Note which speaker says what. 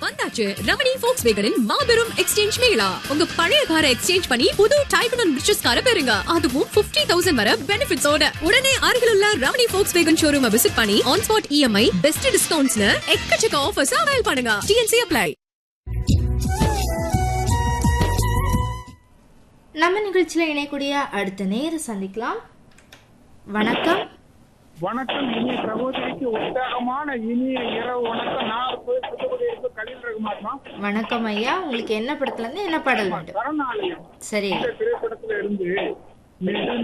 Speaker 1: வந்தாச்சு ரமணி ஃபோக்ஸ் வேகனின் மாபெரும் எக்ஸ்சேஞ்ச் மேளா உங்க பழைய காரை எக்ஸ்சேஞ்ச் பண்ணி புது டைப் அண்ட் ரிச்சஸ் காரை பெறுங்க அதுவும் 50000 தௌசண்ட் வர பெனிஃபிட்ஸோட உடனே அருகில் உள்ள Ramani Volkswagen showroom visit பண்ணி ஆன் ஸ்பாட் இஎம்ஐ பெஸ்ட் டிஸ்கவுண்ட்ஸ்னு எக்கச்சக்க ஆஃபர்ஸ் அவைல் பண்ணுங்க டிஎன்சி அப்ளை
Speaker 2: நம்ம நிகழ்ச்சியில் இணையக்கூடிய அடுத்த நேர சந்திக்கலாம் வணக்கம்
Speaker 3: வணக்கம் இனிய சகோதரிக்கு உற்சாகமான இனிய இரவு வணக்கம் நான் போய் புதுக்குடி இருக்கு கலில் ரகுமாத்மா
Speaker 2: வணக்கம் ஐயா உங்களுக்கு என்ன படத்துல இருந்து என்ன பாடல் வேண்டும்
Speaker 3: சரணாலயம்
Speaker 2: சரி
Speaker 3: இந்த திரைப்படத்துல இருந்து நெடு